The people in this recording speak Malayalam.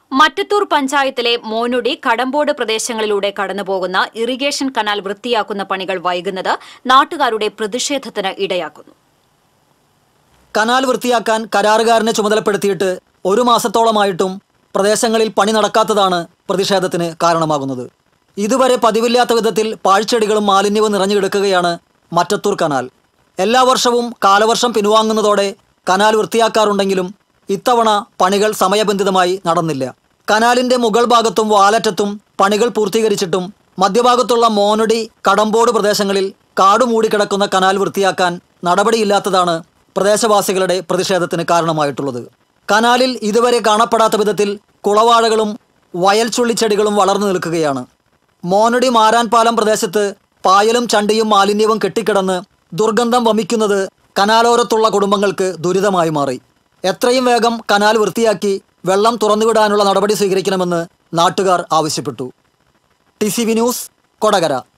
മറ്റത്തൂർ പഞ്ചായത്തിലെ മോനുടി കടമ്പോട് പ്രദേശങ്ങളിലൂടെ കടന്നുപോകുന്ന ഇറിഗേഷൻ കനാൽ വൃത്തിയാക്കുന്ന പണികൾ വൈകുന്നത് നാട്ടുകാരുടെ പ്രതിഷേധത്തിന് ഇടയാക്കുന്നു കനാൽ വൃത്തിയാക്കാൻ കരാറുകാരനെ ചുമതലപ്പെടുത്തിയിട്ട് ഒരു മാസത്തോളമായിട്ടും പ്രദേശങ്ങളിൽ പണി നടക്കാത്തതാണ് പ്രതിഷേധത്തിന് കാരണമാകുന്നത് ഇതുവരെ പതിവില്ലാത്ത വിധത്തിൽ പാഴ്ചെടികളും മാലിന്യവും നിറഞ്ഞു കിടക്കുകയാണ് മറ്റത്തൂർ കനാൽ എല്ലാ വർഷവും കാലവർഷം പിൻവാങ്ങുന്നതോടെ കനാൽ വൃത്തിയാക്കാറുണ്ടെങ്കിലും ഇത്തവണ പണികൾ സമയബന്ധിതമായി നടന്നില്ല കനാലിന്റെ മുകൾ ഭാഗത്തും വാലറ്റത്തും പണികൾ പൂർത്തീകരിച്ചിട്ടും മധ്യഭാഗത്തുള്ള മോനടി കടമ്പോട് പ്രദേശങ്ങളിൽ കാട് മൂടിക്കിടക്കുന്ന കനാൽ വൃത്തിയാക്കാൻ നടപടിയില്ലാത്തതാണ് പ്രദേശവാസികളുടെ പ്രതിഷേധത്തിന് കാരണമായിട്ടുള്ളത് കനാലിൽ ഇതുവരെ കാണപ്പെടാത്ത വിധത്തിൽ കുളവാഴകളും വയൽ ചുള്ളിച്ചെടികളും വളർന്നു നിൽക്കുകയാണ് മോനടി മാരാൻപാലം പ്രദേശത്ത് പായലും ചണ്ടിയും മാലിന്യവും കെട്ടിക്കിടന്ന് ദുർഗന്ധം വമിക്കുന്നത് കനാലോരത്തുള്ള കുടുംബങ്ങൾക്ക് ദുരിതമായി മാറി എത്രയും വേഗം കനാൽ വൃത്തിയാക്കി വെള്ളം തുറന്നുവിടാനുള്ള നടപടി സ്വീകരിക്കണമെന്ന് നാട്ടുകാർ ആവശ്യപ്പെട്ടു T C V news Kodakara